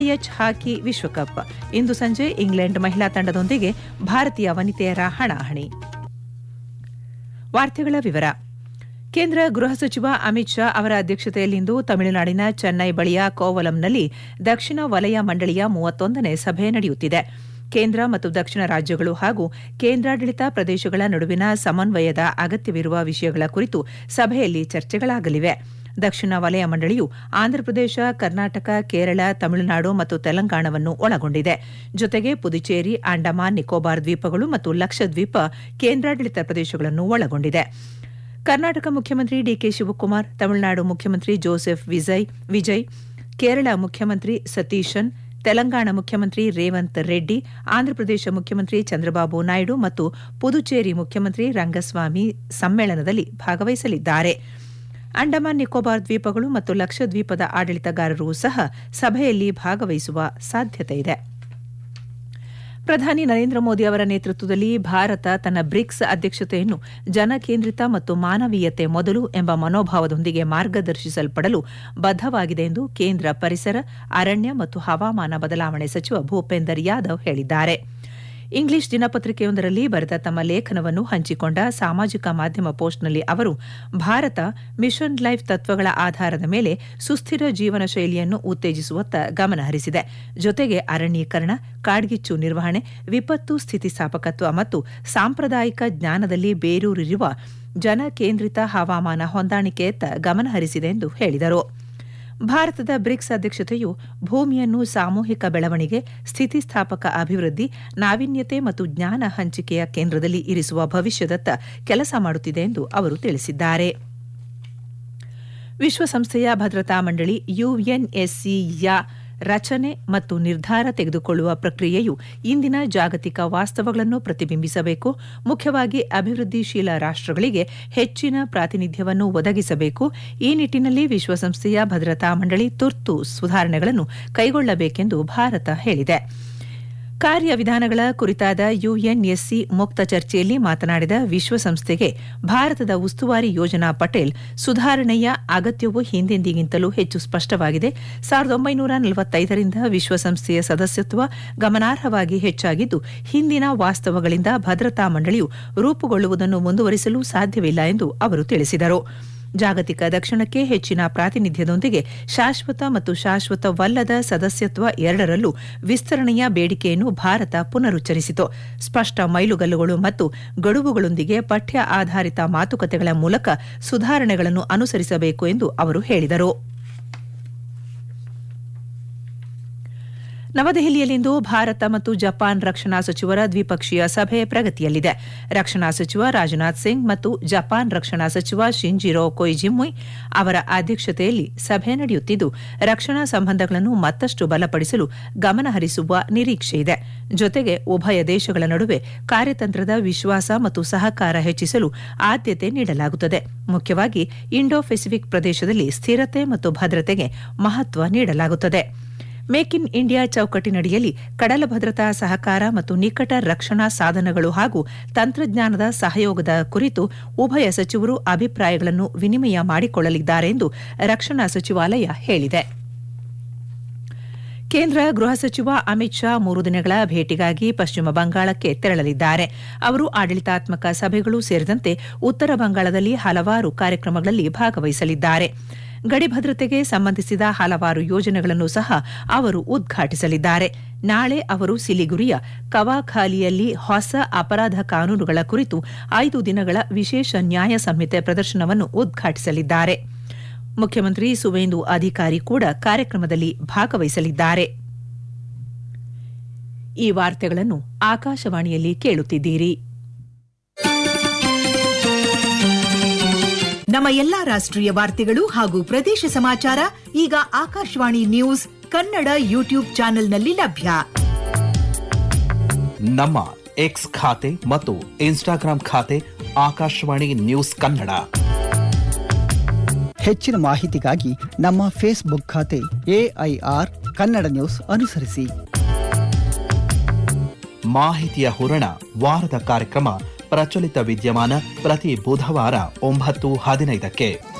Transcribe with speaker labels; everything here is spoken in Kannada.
Speaker 1: ಎಫ್ಐಎಚ್ ಹಾಕಿ ವಿಶ್ವಕಪ್ ಇಂದು ಸಂಜೆ ಇಂಗ್ಲೆಂಡ್ ಮಹಿಳಾ ತಂಡದೊಂದಿಗೆ ಭಾರತೀಯ ವನಿತೆಯರ ಹಣಾಹಣಿ ವಾರ್ತೆಗಳ ವಿವರ ಕೇಂದ್ರ ಗೃಹ ಸಚಿವ ಅಮಿತ್ ಶಾ ಅವರ ಅಧ್ಯಕ್ಷತೆಯಲ್ಲಿಂದು ತಮಿಳುನಾಡಿನ ಚೆನ್ನೈ ಬಳಿಯ ಕೋವಲಂನಲ್ಲಿ ದಕ್ಷಿಣ ವಲಯ ಮಂಡಳಿಯ ಮೂವತ್ತೊಂದನೇ ಸಭೆ ನಡೆಯುತ್ತಿದೆ ಕೇಂದ್ರ ಮತ್ತು ದಕ್ಷಿಣ ರಾಜ್ಯಗಳು ಹಾಗೂ ಕೇಂದ್ರಾಡಳಿತ ಪ್ರದೇಶಗಳ ನಡುವಿನ ಸಮನ್ವಯದ ಅಗತ್ಯವಿರುವ ವಿಷಯಗಳ ಕುರಿತು ಸಭೆಯಲ್ಲಿ ಚರ್ಚೆಗಳಾಗಲಿವೆ ದಕ್ಷಿಣ ವಲಯ ಮಂಡಳಿಯು ಆಂಧ್ರಪ್ರದೇಶ ಕರ್ನಾಟಕ ಕೇರಳ ತಮಿಳುನಾಡು ಮತ್ತು ತೆಲಂಗಾಣವನ್ನು ಒಳಗೊಂಡಿದೆ ಜೊತೆಗೆ ಪುದುಚೇರಿ ಅಂಡಮಾನ್ ನಿಕೋಬಾರ್ ದ್ವೀಪಗಳು ಮತ್ತು ಲಕ್ಷದ್ವೀಪ ಕೇಂದ್ರಾಡಳಿತ ಪ್ರದೇಶಗಳನ್ನು ಒಳಗೊಂಡಿದೆ ಕರ್ನಾಟಕ ಮುಖ್ಯಮಂತ್ರಿ ಡಿಕೆ ಶಿವಕುಮಾರ್ ತಮಿಳುನಾಡು ಮುಖ್ಯಮಂತ್ರಿ ಜೋಸೆಫ್ ವಿಜಯ್ ವಿಜಯ್ ಕೇರಳ ಮುಖ್ಯಮಂತ್ರಿ ಸತೀಶನ್ ತೆಲಂಗಾಣ ಮುಖ್ಯಮಂತ್ರಿ ರೇವಂತ್ ರೆಡ್ಡಿ ಆಂಧ್ರಪ್ರದೇಶ ಮುಖ್ಯಮಂತ್ರಿ ಚಂದ್ರಬಾಬು ನಾಯ್ಡು ಮತ್ತು ಪುದುಚೇರಿ ಮುಖ್ಯಮಂತ್ರಿ ರಂಗಸ್ವಾಮಿ ಸಮ್ಮೇಳನದಲ್ಲಿ ಭಾಗವಹಿಸಲಿದ್ದಾರೆ ಅಂಡಮಾನ್ ನಿಕೋಬಾರ್ ದ್ವೀಪಗಳು ಮತ್ತು ಲಕ್ಷದ್ವೀಪದ ಆಡಳಿತಗಾರರು ಸಹ ಸಭೆಯಲ್ಲಿ ಭಾಗವಹಿಸುವ ಸಾಧ್ಯತೆಯಿದೆ ಪ್ರಧಾನಿ ನರೇಂದ್ರ ಮೋದಿ ಅವರ ನೇತೃತ್ವದಲ್ಲಿ ಭಾರತ ತನ್ನ ಬ್ರಿಕ್ಸ್ ಅಧ್ಯಕ್ಷತೆಯನ್ನು ಜನಕೇಂದ್ರಿತ ಮತ್ತು ಮಾನವೀಯತೆ ಮೊದಲು ಎಂಬ ಮನೋಭಾವದೊಂದಿಗೆ ಮಾರ್ಗದರ್ಶಿಸಲ್ಪಡಲು ಬದ್ಧವಾಗಿದೆ ಎಂದು ಕೇಂದ್ರ ಪರಿಸರ ಅರಣ್ಯ ಮತ್ತು ಹವಾಮಾನ ಬದಲಾವಣೆ ಸಚಿವ ಭೂಪೇಂದರ್ ಯಾದವ್ ಹೇಳಿದ್ದಾರೆ ಇಂಗ್ಲಿಷ್ ದಿನಪತ್ರಿಕೆಯೊಂದರಲ್ಲಿ ಬರೆದ ತಮ್ಮ ಲೇಖನವನ್ನು ಹಂಚಿಕೊಂಡ ಸಾಮಾಜಿಕ ಮಾಧ್ಯಮ ಪೋಸ್ಟ್ನಲ್ಲಿ ಅವರು ಭಾರತ ಮಿಷನ್ ಲೈಫ್ ತತ್ವಗಳ ಆಧಾರದ ಮೇಲೆ ಸುಸ್ಥಿರ ಜೀವನ ಶೈಲಿಯನ್ನು ಉತ್ತೇಜಿಸುವತ್ತ ಗಮನ ಹರಿಸಿದೆ ಜೊತೆಗೆ ಅರಣ್ಯೀಕರಣ ಕಾಡ್ಗಿಚ್ಚು ನಿರ್ವಹಣೆ ವಿಪತ್ತು ಸ್ಥಿತಿಸ್ಥಾಪಕತ್ವ ಮತ್ತು ಸಾಂಪ್ರದಾಯಿಕ ಜ್ಞಾನದಲ್ಲಿ ಬೇರೂರಿರುವ ಜನಕೇಂದ್ರಿತ ಹವಾಮಾನ ಹೊಂದಾಣಿಕೆಯತ್ತ ಗಮನ ಹರಿಸಿದೆ ಎಂದು ಹೇಳಿದರು ಭಾರತದ ಬ್ರಿಕ್ಸ್ ಅಧ್ಯಕ್ಷತೆಯು ಭೂಮಿಯನ್ನು ಸಾಮೂಹಿಕ ಬೆಳವಣಿಗೆ ಸ್ಥಿತಿಸ್ಥಾಪಕ ಅಭಿವೃದ್ಧಿ ನಾವೀನ್ಯತೆ ಮತ್ತು ಜ್ಞಾನ ಹಂಚಿಕೆಯ ಕೇಂದ್ರದಲ್ಲಿ ಇರಿಸುವ ಭವಿಷ್ಯದತ್ತ ಕೆಲಸ ಮಾಡುತ್ತಿದೆ ಎಂದು ಅವರು ತಿಳಿಸಿದ್ದಾರೆ ವಿಶ್ವಸಂಸ್ಥೆಯ ಭದ್ರತಾ ಮಂಡಳಿ ಯುಎನ್ಎಸ್ಸಿಯ ರಚನೆ ಮತ್ತು ನಿರ್ಧಾರ ತೆಗೆದುಕೊಳ್ಳುವ ಪ್ರಕ್ರಿಯೆಯು ಇಂದಿನ ಜಾಗತಿಕ ವಾಸ್ತವಗಳನ್ನು ಪ್ರತಿಬಿಂಬಿಸಬೇಕು ಮುಖ್ಯವಾಗಿ ಅಭಿವೃದ್ಧಿಶೀಲ ರಾಷ್ಟ್ರಗಳಿಗೆ ಹೆಚ್ಚಿನ ಪ್ರಾತಿನಿಧ್ಯವನ್ನು ಒದಗಿಸಬೇಕು ಈ ನಿಟ್ಟಿನಲ್ಲಿ ವಿಶ್ವಸಂಸ್ಥೆಯ ಭದ್ರತಾ ಮಂಡಳಿ ತುರ್ತು ಸುಧಾರಣೆಗಳನ್ನು ಕೈಗೊಳ್ಳಬೇಕೆಂದು ಭಾರತ ಹೇಳಿದೆ ಕಾರ್ಯವಿಧಾನಗಳ ಕುರಿತಾದ ಯುಎನ್ಎಸ್ಸಿ ಮುಕ್ತ ಚರ್ಚೆಯಲ್ಲಿ ಮಾತನಾಡಿದ ವಿಶ್ವಸಂಸ್ಥೆಗೆ ಭಾರತದ ಉಸ್ತುವಾರಿ ಯೋಜನಾ ಪಟೇಲ್ ಸುಧಾರಣೆಯ ಅಗತ್ಯವು ಹಿಂದೆಂದಿಗಿಂತಲೂ ಹೆಚ್ಚು ಸ್ಪಷ್ಟವಾಗಿದೆ ಸಾವಿರದ ಒಂಬೈನೂರ ನಲವತ್ತೈದರಿಂದ ವಿಶ್ವಸಂಸ್ಥೆಯ ಸದಸ್ಯತ್ವ ಗಮನಾರ್ಹವಾಗಿ ಹೆಚ್ಚಾಗಿದ್ದು ಹಿಂದಿನ ವಾಸ್ತವಗಳಿಂದ ಭದ್ರತಾ ಮಂಡಳಿಯು ರೂಪುಗೊಳ್ಳುವುದನ್ನು ಮುಂದುವರಿಸಲು ಸಾಧ್ಯವಿಲ್ಲ ಎಂದು ಅವರು ತಿಳಿಸಿದರು ಜಾಗತಿಕ ದಕ್ಷಿಣಕ್ಕೆ ಹೆಚ್ಚಿನ ಪ್ರಾತಿನಿಧ್ಯದೊಂದಿಗೆ ಶಾಶ್ವತ ಮತ್ತು ಶಾಶ್ವತವಲ್ಲದ ಸದಸ್ಯತ್ವ ಎರಡರಲ್ಲೂ ವಿಸ್ತರಣೆಯ ಬೇಡಿಕೆಯನ್ನು ಭಾರತ ಪುನರುಚ್ಚರಿಸಿತು ಸ್ಪಷ್ಟ ಮೈಲುಗಲ್ಲುಗಳು ಮತ್ತು ಗಡುವುಗಳೊಂದಿಗೆ ಪಠ್ಯ ಆಧಾರಿತ ಮಾತುಕತೆಗಳ ಮೂಲಕ ಸುಧಾರಣೆಗಳನ್ನು ಅನುಸರಿಸಬೇಕು ಎಂದು ಅವರು ಹೇಳಿದರು ನವದೆಹಲಿಯಲ್ಲಿಂದು ಭಾರತ ಮತ್ತು ಜಪಾನ್ ರಕ್ಷಣಾ ಸಚಿವರ ದ್ವಿಪಕ್ಷೀಯ ಸಭೆ ಪ್ರಗತಿಯಲ್ಲಿದೆ ರಕ್ಷಣಾ ಸಚಿವ ರಾಜನಾಥ್ ಸಿಂಗ್ ಮತ್ತು ಜಪಾನ್ ರಕ್ಷಣಾ ಸಚಿವ ಶಿಂಜಿರೋ ಕೊಯ್ಜಿಮುಯ್ ಅವರ ಅಧ್ಯಕ್ಷತೆಯಲ್ಲಿ ಸಭೆ ನಡೆಯುತ್ತಿದ್ದು ರಕ್ಷಣಾ ಸಂಬಂಧಗಳನ್ನು ಮತ್ತಷ್ಟು ಬಲಪಡಿಸಲು ಗಮನ ಹರಿಸುವ ನಿರೀಕ್ಷೆಯಿದೆ ಜೊತೆಗೆ ಉಭಯ ದೇಶಗಳ ನಡುವೆ ಕಾರ್ಯತಂತ್ರದ ವಿಶ್ವಾಸ ಮತ್ತು ಸಹಕಾರ ಹೆಚ್ಚಿಸಲು ಆದ್ಯತೆ ನೀಡಲಾಗುತ್ತದೆ ಮುಖ್ಯವಾಗಿ ಇಂಡೋ ಪೆಸಿಫಿಕ್ ಪ್ರದೇಶದಲ್ಲಿ ಸ್ಥಿರತೆ ಮತ್ತು ಭದ್ರತೆಗೆ ಮಹತ್ವ ನೀಡಲಾಗುತ್ತದೆ ಮೇಕ್ ಇನ್ ಇಂಡಿಯಾ ಚೌಕಟ್ಟಿನಡಿಯಲ್ಲಿ ಕಡಲ ಭದ್ರತಾ ಸಹಕಾರ ಮತ್ತು ನಿಕಟ ರಕ್ಷಣಾ ಸಾಧನಗಳು ಹಾಗೂ ತಂತ್ರಜ್ಞಾನದ ಸಹಯೋಗದ ಕುರಿತು ಉಭಯ ಸಚಿವರು ಅಭಿಪ್ರಾಯಗಳನ್ನು ವಿನಿಮಯ ಮಾಡಿಕೊಳ್ಳಲಿದ್ದಾರೆ ಎಂದು ರಕ್ಷಣಾ ಸಚಿವಾಲಯ ಹೇಳಿದೆ ಕೇಂದ್ರ ಗೃಹ ಸಚಿವ ಅಮಿತ್ ಶಾ ಮೂರು ದಿನಗಳ ಭೇಟಿಗಾಗಿ ಪಶ್ಚಿಮ ಬಂಗಾಳಕ್ಕೆ ತೆರಳಲಿದ್ದಾರೆ ಅವರು ಆಡಳಿತಾತ್ಮಕ ಸಭೆಗಳು ಸೇರಿದಂತೆ ಉತ್ತರ ಬಂಗಾಳದಲ್ಲಿ ಹಲವಾರು ಕಾರ್ಯಕ್ರಮಗಳಲ್ಲಿ ಭಾಗವಹಿಸಲಿದ್ದಾರೆ ಗಡಿ ಭದ್ರತೆಗೆ ಸಂಬಂಧಿಸಿದ ಹಲವಾರು ಯೋಜನೆಗಳನ್ನು ಸಹ ಅವರು ಉದ್ಘಾಟಿಸಲಿದ್ದಾರೆ ನಾಳೆ ಅವರು ಸಿಲಿಗುರಿಯ ಕವಾಖಾಲಿಯಲ್ಲಿ ಹೊಸ ಅಪರಾಧ ಕಾನೂನುಗಳ ಕುರಿತು ಐದು ದಿನಗಳ ವಿಶೇಷ ನ್ಯಾಯ ಸಂಹಿತೆ ಪ್ರದರ್ಶನವನ್ನು ಉದ್ಘಾಟಿಸಲಿದ್ದಾರೆ ಮುಖ್ಯಮಂತ್ರಿ ಸುವೇಂದು ಅಧಿಕಾರಿ ಕೂಡ ಕಾರ್ಯಕ್ರಮದಲ್ಲಿ ಭಾಗವಹಿಸಲಿದ್ದಾರೆ ಈ ವಾರ್ತೆಗಳನ್ನು ಆಕಾಶವಾಣಿಯಲ್ಲಿ ಕೇಳುತ್ತಿದ್ದೀರಿ
Speaker 2: ನಮ್ಮ ಎಲ್ಲಾ ರಾಷ್ಟ್ರೀಯ ವಾರ್ತೆಗಳು ಹಾಗೂ ಪ್ರದೇಶ ಸಮಾಚಾರ ಈಗ ಆಕಾಶವಾಣಿ ನ್ಯೂಸ್ ಕನ್ನಡ ಯೂಟ್ಯೂಬ್ ಚಾನೆಲ್ನಲ್ಲಿ ಲಭ್ಯ
Speaker 3: ನಮ್ಮ ಎಕ್ಸ್ ಖಾತೆ ಮತ್ತು ಇನ್ಸ್ಟಾಗ್ರಾಂ ಖಾತೆ ಆಕಾಶವಾಣಿ ನ್ಯೂಸ್ ಕನ್ನಡ
Speaker 4: ಹೆಚ್ಚಿನ ಮಾಹಿತಿಗಾಗಿ ನಮ್ಮ ಫೇಸ್ಬುಕ್ ಖಾತೆ ಎಐಆರ್ ಕನ್ನಡ ನ್ಯೂಸ್ ಅನುಸರಿಸಿ
Speaker 3: ಮಾಹಿತಿಯ ಹೂರಣ ವಾರದ ಕಾರ್ಯಕ್ರಮ ಪ್ರಚಲಿತ ವಿದ್ಯಮಾನ ಪ್ರತಿ ಬುಧವಾರ ಒಂಬತ್ತು ಹದಿನೈದಕ್ಕೆ